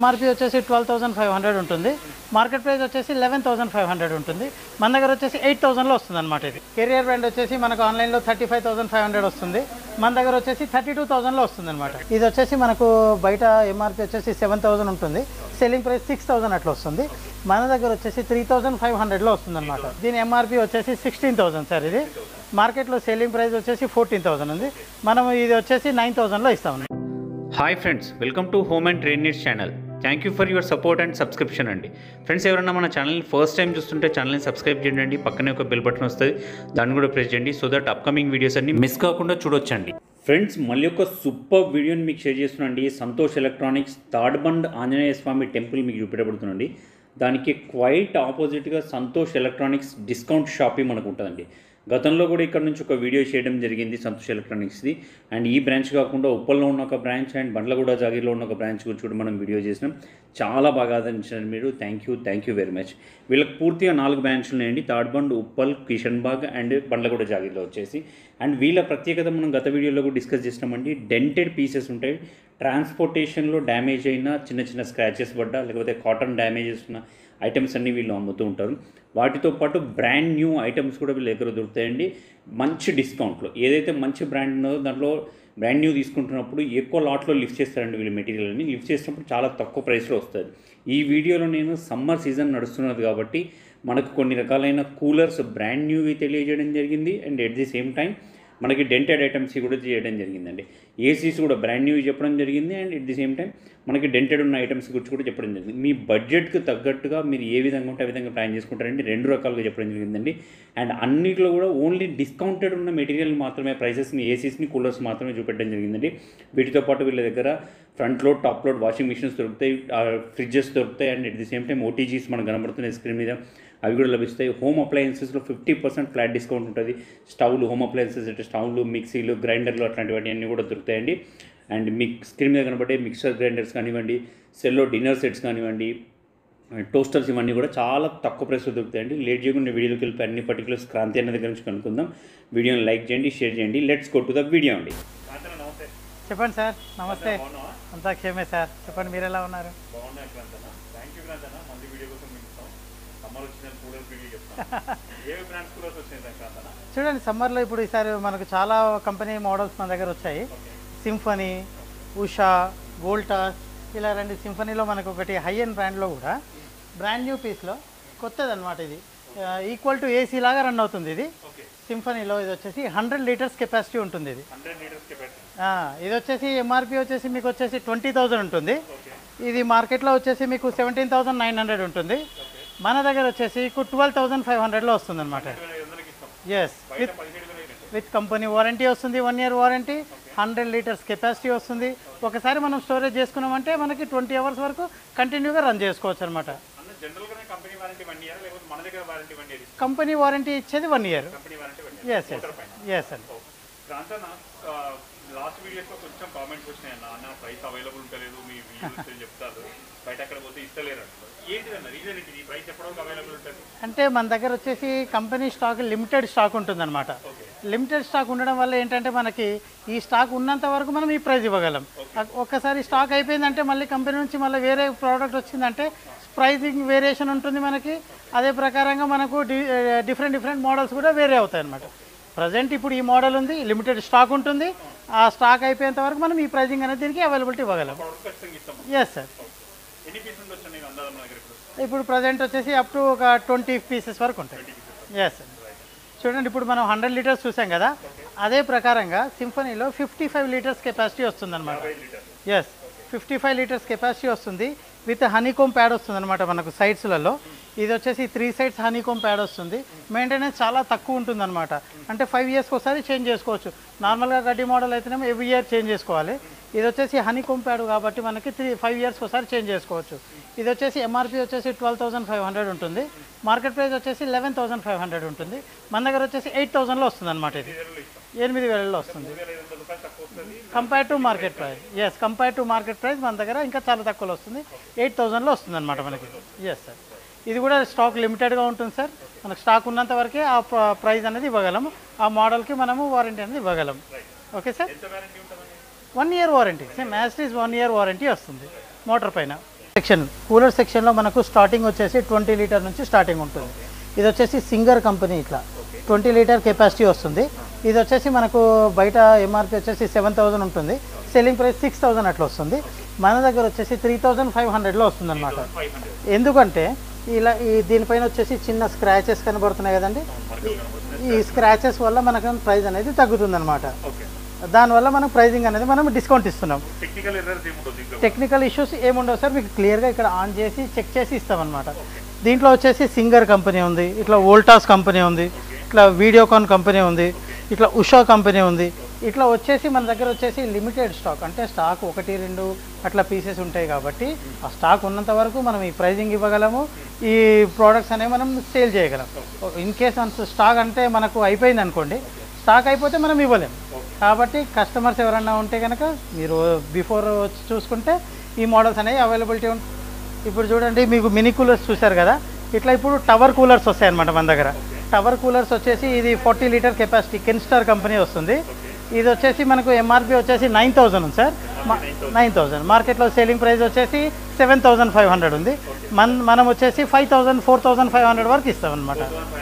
MRP వచ్చేసి twelve thousand five hundred ఉంటుంది market price వచ్చేసి లెవెన్ థౌసండ్ ఫైవ్ హండ్రెడ్ ఉంటుంది మన దగ్గర వచ్చేసి ఎయిట్ థౌసండ్లో వస్తుంది అనమాట ఇది కెరియర్ బ్రాండ్ వచ్చేసి మనకు ఆన్లైన్లో thirty five thousand five hundred వస్తుంది మన దగ్గర వచ్చేసి థర్టీ టూ థౌసండ్లో వస్తుంది అనమాట ఇది వచ్చేసి మనకు బయట ఎంఆర్పి వచ్చేసి సెవెన్ థౌసండ్ ఉంటుంది సెల్లింగ్ ప్రైస్ సిక్స్ థౌసండ్ అట్లా వస్తుంది మన దగ్గర వచ్చేసి త్రీ థౌసండ్ ఫైవ్ హండ్రెడ్లో వస్తుంది అనమాట దీని ఎంఆర్పి వచ్చేసి సిక్స్టీన్ థౌసండ్ సార్ ఇది మార్కెట్లో సెల్లింగ్ ప్రైస్ వచ్చేసి ఫోర్టీన్ థౌసండ్ ఉంది మనం ఇది వచ్చేసి నైన్ థౌసండ్లో ఇస్తాం hi friends welcome to home and trade needs channel thank you for your support and subscription అండి ఫ్రెండ్స్ ఎవరైనా మన ఛానల్ని ఫస్ట్ టైం చూస్తుంటే ఛానల్ని సబ్స్క్రైబ్ చేయండి పక్కనే ఒక బెల్ బటన్ వస్తుంది దాన్ని కూడా ప్రెస్ చేయండి సో దట్ అప్కమింగ్ వీడియోస్ అన్ని మిస్ కాకుండా చూడొచ్చండి ఫ్రెండ్స్ మళ్ళీ ఒక సూపర్ వీడియోని మీకు షేర్ చేస్తున్నాండి సంతోష్ ఎలక్ట్రానిక్స్ తాడ్బండ్ ఆంజనేయ స్వామి టెంపుల్ మీకు చూపెట్టబడుతుందండి దానికి క్వైట్ ఆపోజిట్గా సంతోష్ ఎలక్ట్రానిక్స్ డిస్కౌంట్ షాపింగ్ మనకు ఉంటుందండి గతంలో కూడా ఇక్కడ నుంచి ఒక వీడియో చేయడం జరిగింది సంతోష్ ఎలక్ట్రానిక్స్ది అండ్ ఈ బ్రాంచ్ కాకుండా ఉప్పల్లో ఉన్న ఒక బ్రాంచ్ అండ్ బండ్లగూడ జాగీర్లో ఉన్న ఒక బ్రాంచ్ గురించి కూడా మనం వీడియో చేసినాం చాలా బాగా ఆదరించారు మీరు thank you thank you very much వీళ్ళకి పూర్తిగా నాలుగు బ్రాంచ్లు ఉన్నాయండి తాడ్బండ్ ఉప్పల్ కిషన్ బాగ్ అండ్ బండ్లగూడ జాగీర్లో వచ్చేసి అండ్ వీళ్ళ ప్రత్యేకత మనం గత వీడియోలో కూడా డిస్కస్ చేసినామండి డెంటెడ్ పీసెస్ ఉంటాయి ట్రాన్స్పోర్టేషన్లో డ్యామేజ్ అయిన చిన్న చిన్న స్క్రాచెస్ పడ్డా లేకపోతే కాటన్ డ్యామేజెస్ ఉన్న ఐటమ్స్ అన్నీ వీళ్ళు అమ్ముతూ ఉంటారు వాటితో పాటు బ్రాండ్ న్యూ ఐటమ్స్ కూడా వీళ్ళ దగ్గర దొరుకుతాయండి మంచి డిస్కౌంట్లో ఏదైతే మంచి బ్రాండ్ ఉన్నదో దాంట్లో బ్రాండ్ న్యూ తీసుకుంటున్నప్పుడు ఎక్కువ లాట్లో లిఫ్ట్ చేస్తారండి వీళ్ళు మెటీరియల్ని లిఫ్ట్ చేసినప్పుడు చాలా తక్కువ ప్రైస్లో వస్తుంది ఈ వీడియోలో నేను సమ్మర్ సీజన్ నడుస్తున్నది కాబట్టి మనకు కొన్ని రకాలైన కూలర్స్ బ్రాండ్ న్యూవి తెలియజేయడం జరిగింది and at the same time మనకి డెంటెడ్ ఐటమ్స్ కూడా చేయడం జరిగిందండి ఏసీస్ కూడా బ్రాండ్ న్యూ చెప్పడం జరిగింది and at the same time మనకి డెంటెడ్ ఉన్న ఐటమ్స్ గురించి కూడా చెప్పడం జరిగింది మీ బడ్జెట్కి తగ్గట్టుగా మీరు ఏ విధంగా ఉంటే ఆ విధంగా ప్లాన్ చేసుకుంటారండి రెండు రకాలుగా చెప్పడం జరిగిందండి అండ్ అన్నిట్లో కూడా ఓన్లీ డిస్కౌంటెడ్ ఉన్న మెటీరియల్ మాత్రమే ప్రైసెస్ని ఏసీస్ని కూలర్స్ మాత్రమే చూపెట్టడం జరిగిందండి వీటితో పాటు వీళ్ళ దగ్గర front load top load washing machines దొరుకుతాయి ఫ్రిడ్జెస్ దొరుకుతాయి and at the same time OTGs మనకు కనబడుతున్నాయి స్క్రీన్ మీద అవి కూడా లభిస్తాయి హోమ్ అప్లయన్సెస్లో ఫిఫ్టీ పర్సెంట్ ఫ్లాట్ డిస్కౌంట్ ఉంటుంది స్టవ్లు హోమ్ అప్లయన్సెస్ అంటే స్టవ్లు మిక్సీలు గ్రైండర్లు అట్లాంటివన్నీ అన్నీ కూడా దొరుకుతాయండి అండ్ మిక్ స్క్రీన్ మీద కనబడే మిక్సర్ గ్రైండర్స్ కానివ్వండి సెల్లో డిన్నర్ సెట్స్ కానివ్వండి టోస్టర్స్ ఇవన్నీ కూడా చాలా తక్కువ ప్రైస్లో దొరుకుతాయండి లేట్ చేయకుండా వీడియోకి వెళ్ళి అన్ని పర్టికులర్స్ క్రాంతి అన్న దగ్గర నుంచి కనుక్కుందాం వీడియోని లైక్ చేయండి షేర్ చేయండి let's go to the video అండి చెప్పండి సార్ నమస్తే అంతా క్షేమే సార్ చెప్పండి మీరు ఎలా ఉన్నారు బాగున్నాయి క్రాంతన థ్యాంక్ యూ క్రాంతన మళ్ళీ వీడియో కోసం పిలుస్తాం సమ్మర్ వచ్చిన కూలర్స్ వీడియో చెప్తాం ఏ బ్రాండ్స్ కూలర్స్ వచ్చినాయి క్రాంతన చూడండి సమ్మర్లో ఇప్పుడు ఈసారి మనకు చాలా కంపెనీ మోడల్స్ మన దగ్గర వచ్చాయి సింఫనీ ఉషా వోల్టాస్ ఇలా రెండు సింఫనీలో మనకు ఒకటి హై అండ్ బ్రాండ్లో కూడా బ్రాండ్ న్యూ పీస్లో కొత్తది అనమాట ఇది ఈక్వల్ టు ఏసీ లాగా రన్ అవుతుంది ఇది ఓకే సింఫనీలో ఇది వచ్చేసి హండ్రెడ్ లీటర్స్ కెపాసిటీ ఉంటుంది ఇది హండ్రెడ్ లీటర్స్ కెపాసిటీ ఆ, ఇది వచ్చేసి ఎంఆర్పి వచ్చేసి మీకు వచ్చేసి ట్వంటీ థౌజండ్ ఉంటుంది ఓకే ఇది మార్కెట్లో వచ్చేసి మీకు సెవెంటీన్ థౌసండ్ నైన్ హండ్రెడ్ ఉంటుంది మన దగ్గర వచ్చేసి మీకు ట్వెల్వ్ థౌసండ్ ఫైవ్ హండ్రెడ్లో వస్తుంది అనమాట ఐదు వందలకి ఇస్తాం ఎస్ విత్ పదిహేడు వేలు అయితే విత్ కంపెనీ వారంటీ వస్తుంది one year warranty hundred litres capacity వస్తుంది ఒకసారి మనం స్టోరేజ్ చేసుకున్నామంటే మనకి ట్వంటీ అవర్స్ వరకు కంటిన్యూగా రన్ చేసుకోవచ్చు అనమాట అన్న జనరల్గానే కంపెనీ వారంటీ వన్ ఇయర్ లేకపోతే మన దగ్గర warranty one year company warranty ఇచ్చేది one year company warranty one year yes yes yes అండి క్రాంతన లాస్ట్ వీడియోస్లో కొంచెం కామెంట్స్ వచ్చినాయి అన్న అన్న ప్రైస్ అవైలబుల్ ఉంటలేదు మీ వ్యూస్ చెప్తారు బయట అక్కడ పోతే ఇస్తలేరు అంటారు ఏంటిదన్న రీజన్ ఏంటి ఈ ప్రైస్ ఎప్పటివరకు అవైలబుల్ ఉంటుంది అంటే మన దగ్గర వచ్చేసి కంపెనీ స్టాక్ లిమిటెడ్ స్టాక్ ఉంటుందన్నమాట లిమిటెడ్ స్టాక్ ఉండడం వల్ల ఏంటంటే మనకి ఈ స్టాక్ ఉన్నంత వరకు మనం ఈ ప్రైస్ ఇవ్వగలం ఒక్కసారి స్టాక్ అయిపోయిందంటే మళ్ళీ కంపెనీ నుంచి మళ్ళీ వేరే ప్రోడక్ట్ వచ్చిందంటే ప్రైసింగ్ వేరియేషన్ ఉంటుంది మనకి అదే ప్రకారంగా మనకు డిఫరెంట్ డిఫరెంట్ మోడల్స్ కూడా వేరే అవుతాయి అనమాట ప్రజెంట్ ఇప్పుడు ఈ మోడల్ ఉంది లిమిటెడ్ స్టాక్ ఉంటుంది ఆ స్టాక్ అయిపోయేంత వరకు మనం ఈ ప్రైజింగ్ అనేది దీనికి అవైలబిలిటీ ఇవ్వగలం ప్రొడక్ట్ ఖచ్చితంగా ఇస్తాం ఎస్ సార్ ఎన్ని పీస్ ఉండొచ్చు నీకు అందాజ మన దగ్గర ఇప్పుడు ఇప్పుడు ప్రజెంట్ వచ్చేసి అప్ టు ఒక ట్వంటీ పీసెస్ వరకు ఉంటాయి ఎస్ చూడండి ఇప్పుడు మనం హండ్రెడ్ లీటర్స్ చూసాం కదా అదే ప్రకారంగా సింఫనీలో ఫిఫ్టీ ఫైవ్ లీటర్స్ కెపాసిటీ వస్తుందన్నమాట yes fifty five litres capacity వస్తుంది విత్ హనీకోమ్ ప్యాడ్ వస్తుంది అనమాట మనకు సైడ్స్లలో ఇది వచ్చేసి త్రీ సైడ్స్ హనీకోమ్ ప్యాడ్ వస్తుంది మెయింటెనెన్స్ చాలా తక్కువ ఉంటుంది అనమాట అంటే ఫైవ్ ఇయర్స్కి ఒకసారి చేంజ్ చేసుకోవచ్చు నార్మల్గా గడ్డి మోడల్ అయితేనేమో ఎవ్రీ ఇయర్ చేంజ్ చేసుకోవాలి ఇది వచ్చేసి హనీకోమ్ ప్యాడ్ కాబట్టి మనకి త్రీ ఫైవ్ ఇయర్స్కి ఒకసారి చేంజ్ చేసుకోవచ్చు ఇది వచ్చేసి ఎంఆర్పి వచ్చేసి ట్వెల్వ్ థౌసండ్ ఫైవ్ హండ్రెడ్ ఉంటుంది మార్కెట్ ప్రైస్ వచ్చేసి లెవెన్ థౌసండ్ ఫైవ్ హండ్రెడ్ ఉంటుంది మన దగ్గర వచ్చేసి ఎయిట్ థౌసండ్లో వస్తుంది అనమాట ఇది ఎనిమిది వేలలో వస్తుంది వేల ఐదు వందల రూపాయలు తక్కువ వస్తుంది compare to market price yes compare to market price మన దగ్గర ఇంకా చాలా తక్కువలో వస్తుంది ఎయిట్ థౌసండ్లో వస్తుంది అనమాట మనకి ఎస్ సార్ ఇది కూడా స్టాక్ లిమిటెడ్గా ఉంటుంది సార్ మనకు స్టాక్ ఉన్నంత వరకే ఆ ప్ర- ప్రైస్ అనేది ఇవ్వగలము ఆ మోడల్కి మనము వారంటీ అనేది ఇవ్వగలం ఓకే సార్ ఎంత వారంటీ ఉంటుందండి one year warranty same as is one year warranty వస్తుంది మోటార్ పైన సెక్షన్ కూలర్ సెక్షన్లో మనకు స్టార్టింగ్ వచ్చేసి ట్వంటీ లీటర్ నుంచి స్టార్టింగ్ ఉంటుంది ఇది వచ్చేసి సింగర్ కంపెనీ ఇట్లా ట్వంటీ లీటర్ కెపాసిటీ వస్తుంది ఇది వచ్చేసి మనకు బయట ఎంఆర్పి వచ్చేసి సెవెన్ థౌసండ్ ఉంటుంది సెల్లింగ్ ప్రైస్ సిక్స్ థౌసండ్ అట్లా వస్తుంది మన దగ్గర వచ్చేసి త్రీ థౌజండ్ ఫైవ్ హండ్రెడ్లో వస్తుంది అనమాట ఎందుకంటే ఇలా ఈ దీనిపైన వచ్చేసి చిన్న స్క్రాచెస్ కనబడుతున్నాయి కదండి ఈ- ఈ స్క్రాచెస్ వల్ల మనకు ప్రైస్ అనేది తగ్గుతుంది అనమాట ఓకే దానివల్ల మనం ప్రైజింగ్ అనేది మనం డిస్కౌంట్ ఇస్తున్నాం టెక్నికల్ ఎర్రర్స్ ఏముంటుంది ఇంకా టెక్నికల్ ఇష్యూస్ ఏముండవు సార్ మీకు క్లియర్గా ఇక్కడ ఆన్ చేసి చెక్ చేసి ఇస్తామన్నమాట దీంట్లో వచ్చేసి సింగర్ కంపెనీ ఉంది ఇట్లా వోల్టాస్ కంపెనీ ఉంది ఇట్లా వీడియోకాన్ కంపెనీ ఉంది ఇట్లా ఉషా కంపెనీ ఉంది ఇట్లా వచ్చేసి మన దగ్గర వచ్చేసి లిమిటెడ్ స్టాక్ అంటే స్టాక్ ఒకటి రెండు అట్లా పీసెస్ ఉంటాయి కాబట్టి ఆ స్టాక్ ఉన్నంత వరకు మనం ఈ ప్రైజింగ్ ఇవ్వగలము ఈ ప్రోడక్ట్స్ అనేవి మనం సేల్ చేయగలం ఇన్ కేస్ అంత స్టాక్ అంటే మనకు అయిపోయింది అనుకోండి స్టాక్ అయిపోతే మనం ఇవ్వలేం కాబట్టి కస్టమర్స్ ఎవరన్నా ఉంటే కనుక మీరు బిఫోర్ వచ్చి చూసుకుంటే ఈ మోడల్స్ అనేవి అవైలబిలిటీ ఉంటుంది ఇప్పుడు చూడండి మీకు మినీ కూలర్స్ చూశారు కదా ఇట్లా ఇప్పుడు టవర్ కూలర్స్ వస్తాయి అనమాట మన దగ్గర టవర్ కూలర్స్ వచ్చేసి ఇది forty litre capacity Kenstar company వస్తుంది ఇది వచ్చేసి మనకు ఎంఆర్పి వచ్చేసి నైన్ థౌజండ్ ఉంది సార్ నైన్ థౌజండ్ మార్కెట్లో సేలింగ్ ప్రైస్ వచ్చేసి సెవెన్ థౌజండ్ ఫైవ్ హండ్రెడ్ ఉంది మన మనం వచ్చేసి five thousand four thousand five hundred వరకు ఇస్తాం అనమాట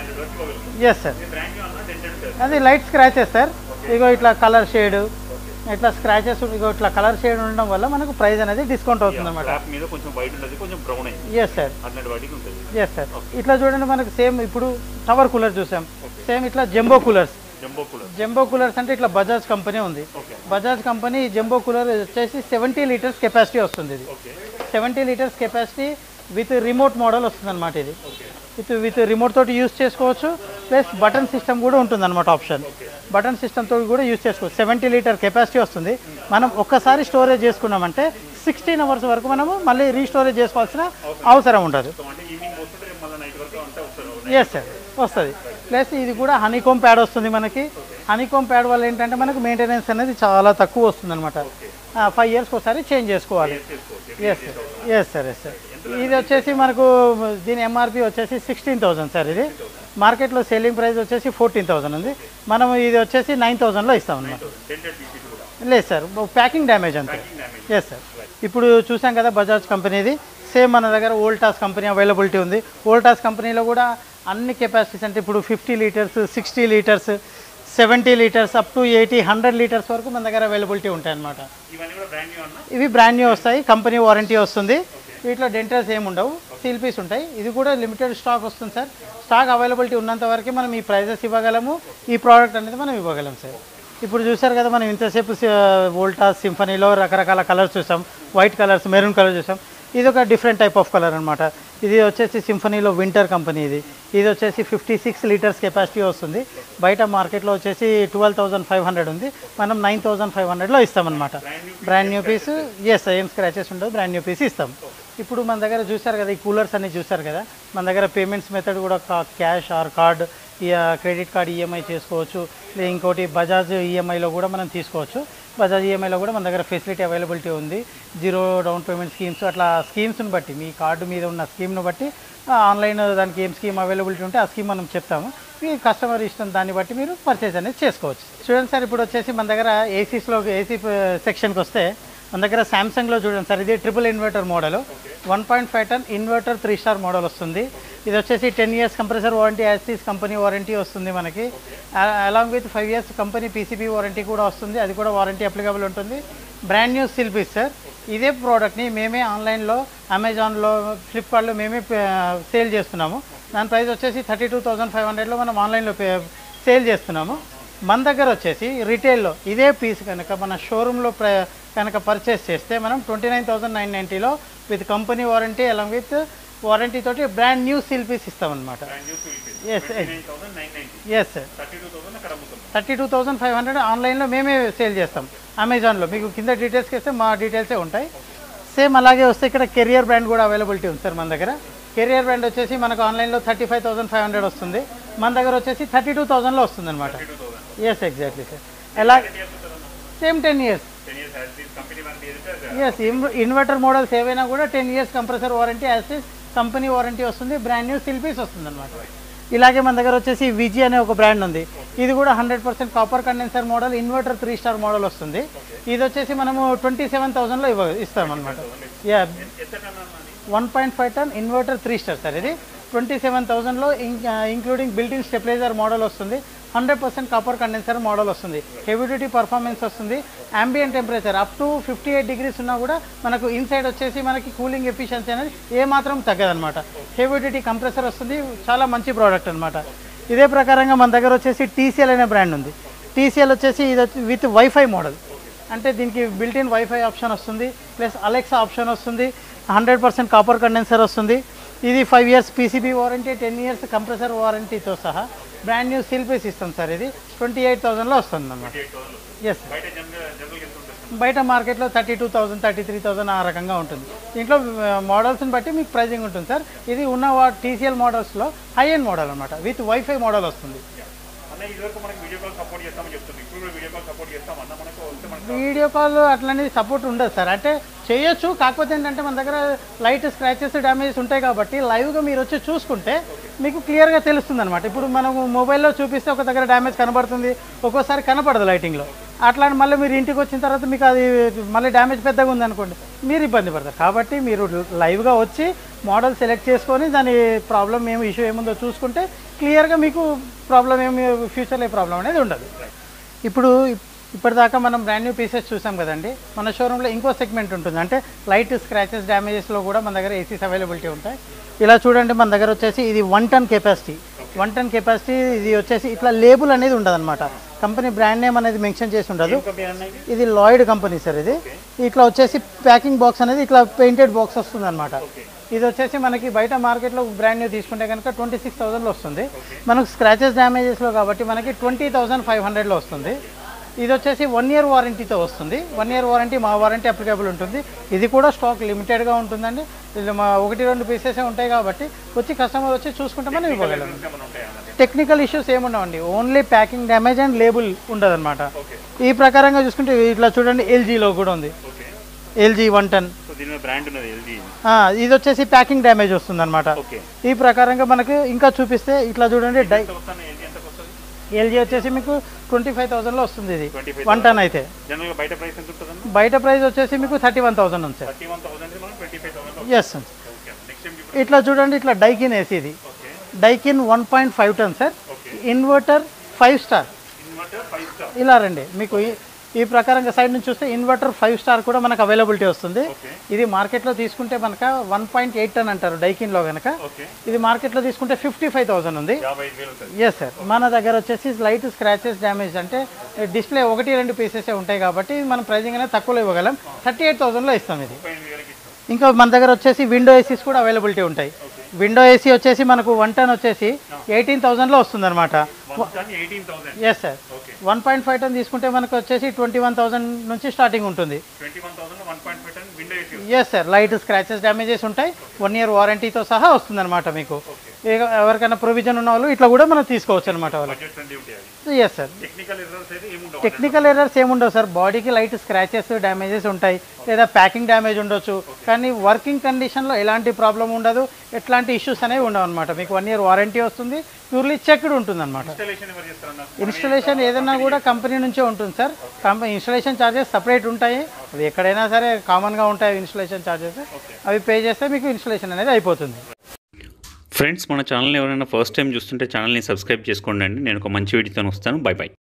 ఎస్ సార్ బ్రాండ్ న్యూ అన్న టెంటెడ్ సార్ అది లైట్ స్క్రాచెస్ సార్ ఇగో ఇట్లా కలర్ షేడ్ ఇట్లా స్క్రాచెస్ ఇగో ఇట్లా కలర్ షేడ్ ఉండడం వల్ల మనకు ప్రైస్ అనేది డిస్కౌంట్ అవుతుంది అనమాట స్లాబ్ మీద కొంచెం వైట్ ఉంటుంది కొంచెం బ్రౌన్ అయింది ఎస్ సార్ అట్లాంటి వాటికి ఉంటుంది ఎస్ సార్ ఇట్లా చూడండి మనకు సేమ్ ఇప్పుడు టవర్ కూలర్ చూసాం సేమ్ ఇట్లా jumbo coolers jumbo cooler jumbo coolers అంటే ఇట్లా బజాజ్ కంపెనీ ఉంది okay Bajaj company jumbo cooler వచ్చేసి సెవెంటీ లీటర్స్ కెపాసిటీ వస్తుంది ఇది okay seventy litres capacity with remote model వస్తుంది అనమాట ఇది ఓకే విత్ విత్ రిమోట్ తోటి యూస్ చేసుకోవచ్చు ప్లస్ బటన్ సిస్టమ్ కూడా ఉంటుంది అనమాట ఆప్షన్ బటన్ సిస్టమ్ తోటి కూడా యూస్ చేసుకోవచ్చు సెవెంటీ లీటర్ కెపాసిటీ వస్తుంది మనం ఒక్కసారి స్టోరేజ్ చేసుకున్నామంటే సిక్స్టీన్ అవర్స్ వరకు మనము మళ్ళీ రీస్టోరేజ్ చేసుకోవాల్సిన అవసరం ఉండదు సో అంటే ఈవినింగ్ పోస్తుంటే రేపు మళ్ళీ నైట్ వరకు అంతా వస్తారు ఎస్ సార్ వస్తుంది ప్లస్ ఇది కూడా హనీకోమ్ ప్యాడ్ వస్తుంది మనకి హనీకోమ్ ప్యాడ్ వల్ల ఏంటంటే మనకు మెయింటెనెన్స్ అనేది చాలా తక్కువ వస్తుంది అనమాట ఫైవ్ ఇయర్స్కి ఒకసారి చేంజ్ చేసుకోవాలి yes sir yes sir yes sir ఇది వచ్చేసి మనకు దీని ఎంఆర్పి వచ్చేసి సిక్స్టీన్ థౌసండ్ సార్ ఇది మార్కెట్లో సెల్లింగ్ ప్రైస్ వచ్చేసి ఫోర్టీన్ థౌసండ్ ఉంది మనం ఇది వచ్చేసి నైన్ థౌసండ్లో ఇస్తాం అనమాట టెంటెడ్ పీసీస్ కూడా లేదు సార్ ప్యాకింగ్ డ్యామేజ్ అంతే డ్యామేజ్ ఎస్ సార్ ఇప్పుడు చూసాం కదా బజాజ్ కంపెనీది సేమ్ మన దగ్గర ఓల్టాస్ కంపెనీ అవైలబిలిటీ ఉంది ఓల్టాస్ కంపెనీలో కూడా అన్ని కెపాసిటీస్ అంటే ఇప్పుడు fifty litres sixty litres seventy litres up to eighty hundred litres వరకు మన దగ్గర అవైలబిలిటీ ఉంటాయి అన్నమాట ఇవన్నీ కూడా బ్రాండ్ న్యూ అన్న ఇవి బ్రాండ్ న్యూ వస్తాయి కంపెనీ వారంటీ వస్తుంది వీటిలో డెంటల్స్ ఏమి ఉండవు సీల్ పీస్ ఉంటాయి ఇది కూడా లిమిటెడ్ స్టాక్ వస్తుంది సార్ స్టాక్ అవైలబిలిటీ ఉన్నంత వరకు మనం ఈ ప్రైజెస్ ఇవ్వగలము ఈ ప్రోడక్ట్ అనేది మనం ఇవ్వగలం సార్ ఇప్పుడు చూసారు కదా మనం ఇంతసేపు వోల్టాస్ సింఫనీలో రకరకాల కలర్స్ చూసాం వైట్ కలర్స్ మెరూన్ కలర్ చూసాం ఇది ఒక డిఫరెంట్ టైప్ ఆఫ్ కలర్ అనమాట ఇది వచ్చేసి సింఫనీలో వింటర్ కంపెనీ ఇది ఇది వచ్చేసి ఫిఫ్టీ సిక్స్ లీటర్స్ కెపాసిటీ వస్తుంది బయట మార్కెట్లో వచ్చేసి ట్వెల్వ్ థౌసండ్ ఫైవ్ హండ్రెడ్ ఉంది మనం నైన్ థౌసండ్ ఫైవ్ హండ్రెడ్లో ఇస్తామన్నమాట బ్రాండ్ న్యూ పీస్ ఎస్ ఏం స్క్రాచెస్ ఉండవు బ్రాండ్ న్యూ పీస్ ఇస్తాం ఇప్పుడు మన దగ్గర చూసారు కదా ఈ కూలర్స్ అన్ని చూసారు కదా మన దగ్గర పేమెంట్స్ మెథడ్ కూడా cash or card credit card EMI చేసుకోవచ్చు లేదా ఇంకోటి బజాజ్ ఈఎంఐలో కూడా మనం తీసుకోవచ్చు బజాజ్ ఈఎంఐలో కూడా మన దగ్గర ఫెసిలిటీ అవైలబిలిటీ ఉంది జీరో డౌన్ పేమెంట్ స్కీమ్స్ అట్లా స్కీమ్స్ని బట్టి మీ కార్డు మీద ఉన్న స్కీమ్ను బట్టి ఆన్లైన్ దానికి ఏం స్కీమ్ అవైలబిలిటీ ఉంటే ఆ స్కీమ్ మనం చెప్తాము మీ కస్టమర్ ఇష్టం దాన్ని బట్టి మీరు పర్చేస్ అనేది చేసుకోవచ్చు చూడండి సార్ ఇప్పుడు వచ్చేసి మన దగ్గర ఏసీస్లో ఏసీ సెక్షన్కి వస్తే మన దగ్గర సామ్సంగ్లో చూడండి సార్ ఇది triple inverter model one point five ton inverter three star model వస్తుంది ఇది వచ్చేసి ten years compressor warranty as is company warranty వస్తుంది మనకి along with five years company PCB warranty కూడా వస్తుంది అది కూడా వారంటీ అప్లికబుల్ ఉంటుంది brand new seal piece sir ఇదే ప్రోడక్ట్ని మేమే ఆన్లైన్లో అమెజాన్లో ఫ్లిప్కార్ట్లో మేమే సేల్ చేస్తున్నాము దాని ప్రైస్ వచ్చేసి థర్టీ టూ థౌజండ్ ఫైవ్ హండ్రెడ్లో మనం ఆన్లైన్లో సేల్ చేస్తున్నాము మన దగ్గర వచ్చేసి రీటైల్లో ఇదే పీస్ కనుక మన షోరూంలో ప్ర కనుక పర్చేస్ చేస్తే మనం ట్వంటీ నైన్ థౌసండ్ నైన్ నైంటీలో with company warranty along with warranty తోటి బ్రాండ్ న్యూ సిల్ పీస్ ఇస్తామన్నమాట brand new feel yes nine thousand nine ninety yes sir thirty two thousand అక్కడ అమ్ముతాం thirty two thousand five hundred ఆన్లైన్లో మేమే sale చేస్తాం అమెజాన్లో మీకు కింద డీటెయిల్స్కి ఇస్తే మా డీటెయిల్సే ఉంటాయి సేమ్ అలాగే వస్తే ఇక్కడ కెరియర్ బ్రాండ్ కూడా అవైలబిలిటీ ఉంది సార్ మన దగ్గర కెరియర్ బ్రాండ్ వచ్చేసి మనకు ఆన్లైన్లో thirty five thousand five hundred వస్తుంది మన దగ్గర వచ్చేసి థర్టీ టూ థౌసండ్లో వస్తుంది అనమాట two thousand yes exactly sir ఎలా same ten years ten years has these company one ఏదంటే ఎస్ ఇన్వర్టర్ మోడల్స్ ఏవైనా కూడా ten years compressor warranty as is company warranty వస్తుంది బ్రాండ్ న్యూ సిల్పీస్ వస్తుంది అనమాట ఇలాగే మన దగ్గర వచ్చేసి విజీ అనే ఒక బ్రాండ్ ఉంది ఇది కూడా hundred percent copper condenser model inverter three star model వస్తుంది ఇది వచ్చేసి మనము ట్వంటీ సెవెన్ థౌసండ్లో ఇవ్వ ఇస్తాం అనమాట యా ఎంత టన్ అన్నది one point five ton inverter three star sir ఇది ట్వంటీ సెవెన్ థౌసండ్లో ఇంక్లూడింగ్ బిల్టిన్ స్టెబిలైజర్ మోడల్ వస్తుంది hundred percent copper condenser model వస్తుంది హెవీ డ్యూటీ పర్ఫార్మెన్స్ వస్తుంది ambient temperature up to fifty eight degrees ఉన్నా కూడా మనకు ఇన్సైడ్ వచ్చేసి మనకి కూలింగ్ ఎఫిషియన్సీ అనేది ఏమాత్రం తగ్గదనమాట హెవీ డ్యూటీ కంప్రెసర్ వస్తుంది చాలా మంచి ప్రోడక్ట్ అనమాట ఇదే ప్రకారంగా మన దగ్గర వచ్చేసి టీసీఎల్ అనే బ్రాండ్ ఉంది టీసీఎల్ వచ్చేసి ఇది వచ్చి విత్ వైఫై మోడల్ అంటే దీనికి బిల్ట్ ఇన్ వైఫై ఆప్షన్ వస్తుంది ప్లస్ అలెక్సా ఆప్షన్ వస్తుంది హండ్రెడ్ పర్సెంట్ కాపర్ కండెన్సర్ వస్తుంది ఇది five years PCB warranty ten years compressor వారంటీతో సహా బ్రాండ్ న్యూ సిల్ పీస్ ఇస్తాం సార్ ఇది ట్వంటీ ఎయిట్ థౌసండ్లో వస్తుంది అన్నమాట ఎయిట్ థౌసండ్ ఎస్ బయట జనరల్ జనరల్గా ఎంత ఉంటుంది బయట మార్కెట్లో thirty two thousand thirty three thousand ఆ రకంగా ఉంటుంది దీంట్లో మోడల్స్ని బట్టి మీకు ప్రైజింగ్ ఉంటుంది సార్ ఇది ఉన్న వా టీసీఎల్ మోడల్స్లో హై ఎండ్ మోడల్ అనమాట విత్ వైఫై మోడల్ వస్తుంది అన్న ఇదివరకు మనకి వీడియో కాల్ సపోర్ట్ చేస్తామని చెప్తుంది ఇప్పుడు కూడా వీడియో కాల్ సపోర్ట్ చేస్తాం అన్న మనకు వస్తే మనకు వీడియో కాల్ అట్లనేది సపోర్ట్ ఉండదు సార్ అంటే చేయొచ్చు కాకపోతే ఏంటంటే మన దగ్గర లైట్ స్క్రాచెస్ డ్యామేజెస్ ఉంటాయి కాబట్టి లైవ్గా మీరు వచ్చి చూసుకుంటే మీకు క్లియర్గా తెలుస్తుంది అనమాట ఇప్పుడు మనం మొబైల్లో చూపిస్తే ఒక దగ్గర డ్యామేజ్ కనబడుతుంది ఒక్కోసారి కనపడదు లైటింగ్లో అట్లా అని మళ్ళీ మీరు ఇంటికి వచ్చిన తర్వాత మీకు అది మళ్ళీ డ్యామేజ్ పెద్దగా ఉందనుకోండి మీరు ఇబ్బంది పడతారు కాబట్టి మీరు లైవ్గా వచ్చి మోడల్ సెలెక్ట్ చేసుకొని దాని ప్రాబ్లం ఏమి ఇష్యూ ఏముందో చూసుకుంటే క్లియర్గా మీకు ప్రాబ్లం ఏమి ఫ్యూచర్లో ఏ ప్రాబ్లం అనేది ఉండదు ఇప్పుడు ఇప్పటిదాకా మనం బ్రాండ్ న్యూ పీసెస్ చూసాం కదండి మన షోరూంలో ఇంకో సెగ్మెంట్ ఉంటుంది అంటే లైట్ స్క్రాచెస్ డ్యామేజెస్లో కూడా మన దగ్గర ఏసీస్ అవైలబిలిటీ ఉంటాయి ఇలా చూడండి మన దగ్గర వచ్చేసి ఇది one ton capacity one ton capacity ఇది వచ్చేసి ఇట్లా లేబుల్ అనేది ఉండదు అనమాట కంపెనీ బ్రాండ్ నేమ్ అనేది మెన్షన్ చేసి ఉండదు కంపెనీ అన్న ఇది ఇది లాయిడ్ కంపెనీ సార్ ఇది ఇట్లా వచ్చేసి ప్యాకింగ్ బాక్స్ అనేది ఇట్లా పెయింటెడ్ బాక్స్ వస్తుంది అనమాట ఇది వచ్చేసి మనకి బయట మార్కెట్లో బ్రాండ్ న్యూ తీసుకుంటే కనుక ట్వంటీ సిక్స్ థౌసండ్లో వస్తుంది మనకు స్క్రాచెస్ డ్యామేజెస్లో కాబట్టి మనకి ట్వంటీ థౌసండ్ ఫైవ్ హండ్రెడ్లో వస్తుంది ఇది వచ్చేసి వన్ ఇయర్ వారంటీతో వస్తుంది వన్ ఇయర్ వారంటీ మా వారంటీ అప్లికేబుల్ ఉంటుంది ఇది కూడా స్టాక్ లిమిటెడ్గా ఉంటుందండి ఇది మా ఒకటి రెండు పీసెసే ఉంటాయి కాబట్టి వచ్చి కస్టమర్ వచ్చి చూసుకుంటే మనం ఇవ్వగలం ఏమైనా ఉంటాయా అన్నది టెక్నికల్ ఇష్యూస్ ఏముండవండి only packing damage and label ఉండదన్నమాట ఓకే ఈ ప్రకారంగా చూసుకుంటే ఇట్లా చూడండి ఎల్జీలో కూడా ఉంది okay LG one ton so దీని మీద బ్రాండ్ ఉన్నది ఎల్జీ ఆ, ఇది వచ్చేసి ప్యాకింగ్ డ్యామేజ్ వస్తుంది అనమాట ఓకే ఈ ప్రకారంగా మనకు ఇంకా చూపిస్తే ఇట్లా చూడండి డై ఎంత వస్తాను ఎల్జీ ఎంతకు వస్తుంది ఎల్జీ వచ్చేసి మీకు ట్వంటీ ఫైవ్ థౌసండ్లో వస్తుంది ఇది 25,000. వన్ టన్ అయితే జనరల్గా బయట ప్రైస్ ఎంత ఉంటుందన్న బయట ప్రైస్ వచ్చేసి మీకు థర్టీ వన్ థౌసండ్ ఉంది సార్ థర్టీ వన్ థౌసండ్ మనం twenty five thousand yes okay next time ఇప్పుడు ఇట్లా చూడండి ఇట్లా డైకిన్ ఏసీ ఇది okay Daikin one point five ton sir okay inverter five star inverter five star ఇలా రండి మీకు ఈ- ఈ ప్రకారంగా సైడ్ నుంచి చూస్తే ఇన్వర్టర్ ఫైవ్ స్టార్ కూడా మనకు అవైలబిలిటీ వస్తుంది ఓకే ఇది మార్కెట్లో తీసుకుంటే మనక వన్ పాయింట్ ఎయిట్ టన్ అంటారు డైకిన్లో కనుక ఓకే ఇది మార్కెట్లో తీసుకుంటే ఫిఫ్టీ ఫైవ్ థౌసండ్ ఉంది యాభై ఐదు వేలు ఉంటుంది ఎస్ సార్ మన దగ్గర వచ్చేసి లైట్ స్క్రాచెస్ డ్యామేజ్ అంటే డిస్ప్లే ఒకటి రెండు పీసెస్ ఉంటాయి కాబట్టి మనం ప్రైజింగ్ అనేది తక్కువలో ఇవ్వగలం థర్టీ ఎయిట్ థౌసండ్లో ఇస్తాం ఇది ముప్పై ఎనిమిది వేలకి ఇస్తాం ఇంకా మన దగ్గర వచ్చేసి విండో ఏసీస్ కూడా అవైలబిలిటీ ఉంటాయి విండో ఏసీ వచ్చేసి మనకు వన్ టన్ వచ్చేసి ఎయిటీన్ థౌసండ్లో వస్తుంది అనమాట one ton eighteen thousand yes sir okay one point five ton తీసుకుంటే మనకు వచ్చేసి ట్వంటీ వన్ థౌసండ్ నుంచి స్టార్టింగ్ ఉంటుంది twenty one thousand one point five ton window AC yes sir light scratches damages ఉంటాయి వన్ ఇయర్ వారంటీతో సహా వస్తుంది అనమాట మీకు ఇక ఎవరికైనా ప్రొవిజన్ ఉన్న వాళ్ళు ఇట్లా కూడా మనం తీసుకోవచ్చు అనమాట వాళ్ళు బడ్జెట్ ఫ్రెండ్లీ ఉంటాయి అవి ఎస్ సార్ టెక్నికల్ ఎర్రర్స్ అయితే ఏముండవు టెక్నికల్ ఎర్రర్స్ ఏముండవు సార్ బాడీకి లైట్ స్క్రాచెస్ డ్యామేజెస్ ఉంటాయి లేదా ప్యాకింగ్ డ్యామేజ్ ఉండొచ్చు కానీ వర్కింగ్ కండిషన్లో ఎలాంటి ప్రాబ్లం ఉండదు ఎట్లాంటి ఇష్యూస్ అనేవి ఉండవు అనమాట మీకు వన్ ఇయర్ వారంటీ వస్తుంది ప్యూర్లీ చెక్డ్ ఉంటుంది అనమాట ఇన్స్టాలేషన్ ఎవరు చేస్తారన్న ఇన్స్టలేషన్ ఏదైనా కూడా కంపెనీ నుంచే ఉంటుంది sir company installation charges separate ఉంటాయి అవి ఎక్కడైనా సరే కామన్గా ఉంటాయి ఇన్స్టలేషన్ ఛార్జెస్ అవి పే చేస్తే మీకు ఇన్స్టలేషన్ అనేది అయిపోతుంది ఫ్రెండ్స్ మన ఛానల్ ఎవరైనా ఫస్ట్ టైం చూస్తుంటే ఛానల్ని సబ్స్క్రైబ్ చేసుకోండి అండి నేను ఒక మంచి వీడియోతో వస్తాను బై బై